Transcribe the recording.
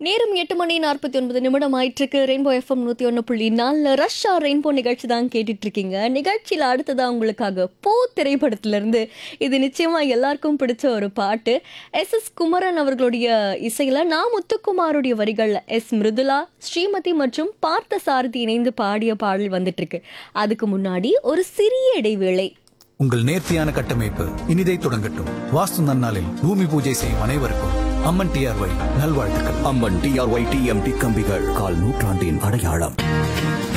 நேரம் எட்டு மணி நாற்பத்தி ஒன்பது நிமிடம் ஆயிட்டிருக்கு ரெயின்போ எஃப்எம் நூற்றி ஒன்று புள்ளி நாலில் ரஷ்ஷா ரெயின்போ நிகழ்ச்சி தான் கேட்டுட்டு இருக்கீங்க நிகழ்ச்சியில் அடுத்ததாக உங்களுக்காக போ திரைப்படத்திலிருந்து இது நிச்சயமாக எல்லாருக்கும் பிடிச்ச ஒரு பாட்டு எஸ் எஸ் குமரன் அவர்களுடைய இசையில் நான் முத்துக்குமாருடைய வரிகளில் எஸ் மிருதுலா ஸ்ரீமதி மற்றும் பார்த்த சாரதி இணைந்து பாடிய பாடல் வந்துட்டு இருக்கு அதுக்கு முன்னாடி ஒரு சிறிய இடைவேளை உங்கள் நேர்த்தியான கட்டமைப்பு இனிதை தொடங்கட்டும் வாஸ்து நன்னாளில் பூமி பூஜை செய்யும் அனைவருக்கும் அம்மன் டிஆர்ஒய் நல்வாழ்த்துக்கள் அம்மன் டிஆர்ஒய் டிஎம்டி கம்பிகள் கால் நூற்றாண்டின் அடையாளம்